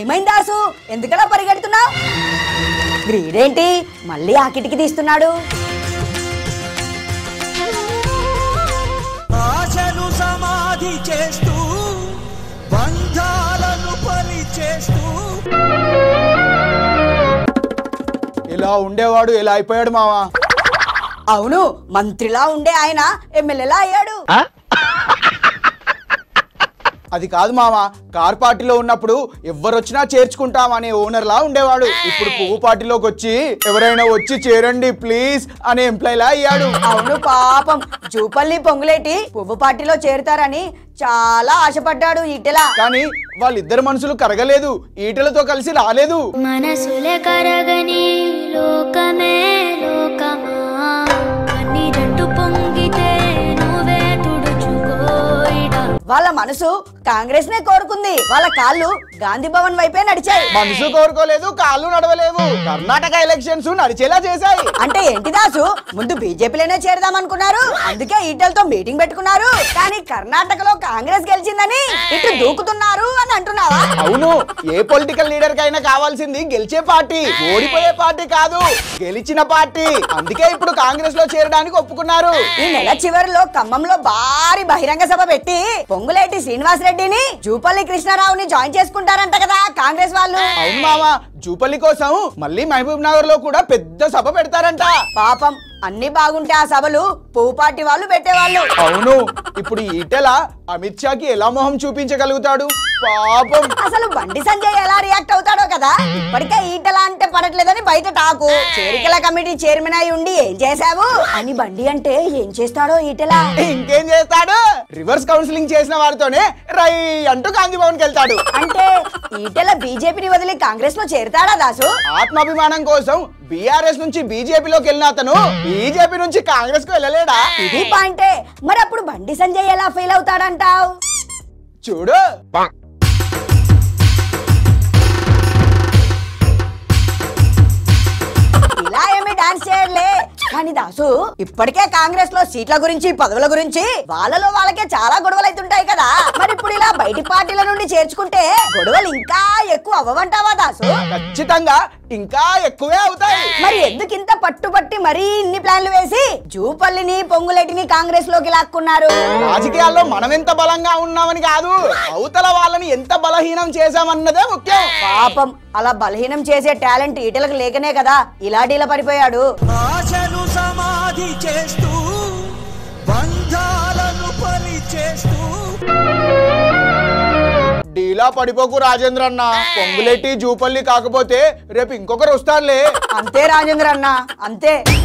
ఏమైంది దాసు ఎందుకలా పరిగెడుతున్నావు వీడేంటి మళ్ళీ ఆ కిటికీ తీస్తున్నాడు ఆశను సమాధి చేస్తూ బంధాలను పలి చేస్తూ ఇలా ఉండేవాడు ఇలా అయిపోయాడు మావా అవును మంత్రిలా ఉండే ఆయన ఎమ్మెల్యేలా అయ్యాడు అది కాదు మామ కార్ పార్టీలో ఉన్నప్పుడు ఎవరొచ్చినా చేర్చుకుంటామనే ఓనర్ లా ఉండేవాడు ఇప్పుడు పువ్వు పార్టీలోకి వచ్చి ఎవరైనా వచ్చి చేరండి ప్లీజ్ అనే ఎంప్లాయ్ లా అయ్యాడు అవును పాపం జూపల్లి పొంగులేటి పువ్వు పార్టీలో చేరుతారని చాలా ఆశపడ్డాడు ఈటెలా కానీ వాళ్ళిద్దరు మనసులు కరగలేదు ఈటలతో కలిసి రాలేదు మనసులే కరగని లోకమే లోకమా కన్నీరట్టు పొంగితే నువ్వే తుడుచుకోయిడా వాళ్ళ మనసు కాంగ్రెస్ నే కోరుకుంది వాళ్ళ కాళ్ళు గాంధీ భవన్ వైపే నడిచాయి మనసు కోరుకోలేదు కాళ్ళు నడవలేవు కర్ణాటక ఎలక్షన్స్ నడిచేలా చేశాయి అంటే ఏంటి దాసు ముందు బీజేపీలోనే చేరదాం అనుకున్నారు అందుకే ఈటలతో మీటింగ్ పెట్టుకున్నారు కానీ కర్ణాటకలో కాంగ్రెస్ గెలిచిందని ఇటు దూకుతున్నారు అని అంటున్నావా అవును ఏ పొలిటికల్ లీడర్ కైనా కావాల్సింది గెలిచే పార్టీ ఓడిపోయే పార్టీ కాదు గెలిచిన పార్టీ అందుకే ఇప్పుడు కాంగ్రెస్ లో చేరడానికి ఒప్పుకున్నారు ఈ నెల చివరిలో ఖమ్మంలో భారీ బహిరంగ సభ పెట్టి పొంగులేటి శ్రీనివాస్ రెడ్డిని జూపల్లి కృష్ణారావుని జాయిన్ చేసుకుంటారంట కదా కాంగ్రెస్ వాళ్ళు అవును మామ జూపల్లి కోసం మళ్ళీ మహబూబ్ నగర్ లో కూడా పెద్ద సభ పెడతారంట పాపం అన్ని బాగుంటే ఆ సభలు పువ్వు పార్టీ వాళ్ళు పెట్టేవాళ్ళు అవును ఇప్పుడు ఈటెల అమిత్ షాకి ఎలా మొహం చూపించగలుగుతాడు పాపం అసలు బండి సంజయ్ ఎలా రియాక్ట్ అవుతాడో కదా ఇప్పటికే ఈటలా అంటే పడట్లేదని బయట టాకు చేరికల కమిటీ చైర్మన్ అయి ఉండి ఏం చేశావు అని బండి అంటే ఏం చేస్తాడో ఈటలా ఇంకేం చేస్తాడు రివర్స్ కౌన్సిలింగ్ చేసిన వారితోనే రై అంటూ గాంధీ భవన్ వెళ్తాడు అంటే ఈటెల బీజేపీని వదిలి కాంగ్రెస్ లో చేరుతాడా దాసు ఆత్మాభిమానం కోసం బీఆర్ఎస్ నుంచి బీజేపీలోకి వెళ్ళిన అతను బీజేపీ నుంచి కాంగ్రెస్ కు వెళ్ళలేడా ఇది పాయింటే మరి అప్పుడు బండి సంజయ్ ఎలా ఫెయిల్ అవుతాడంటావు చూడు ఇలా ఏమి డాన్స్ చేయలే కానీ దాసు ఇప్పటికే కాంగ్రెస్ లో సీట్ల గురించి పదవుల గురించి వాళ్ళలో వాళ్ళకే చాలా గొడవలు అవుతుంటాయి కదా మరి ఇప్పుడు ఇలా బయటి పార్టీల నుండి చేర్చుకుంటే గొడవలు ఇంకా ఎక్కువ అవ్వవంటావా దాసు ఖచ్చితంగా ఇంకా ఎక్కువే అవుతాయి మరి ఎందుకు ఇంత పట్టుబట్టి మరీ ఇన్ని ప్లాన్లు వేసి జూపల్లిని పొంగులేటిని కాంగ్రెస్ లోకి లాక్కున్నారు రాజకీయాల్లో మనం ఎంత బలంగా ఉన్నామని కాదు అవతల వాళ్ళని ఎంత బలహీనం చేశామన్నదే ముఖ్యం పాపం అలా బలహీనం చేసే టాలెంట్ ఈటలకు లేకనే కదా ఇలా డీల పడిపోయాడు ఆశను సమాధి చేస్తూ బంధాలను పలి చేస్తూ డీలా పడిపోకు రాజేంద్ర అన్న పొంగులెట్టి జూపల్లి కాకపోతే రేపు ఇంకొకరు వస్తారులే అంతే రాజేంద్ర అన్న అంతే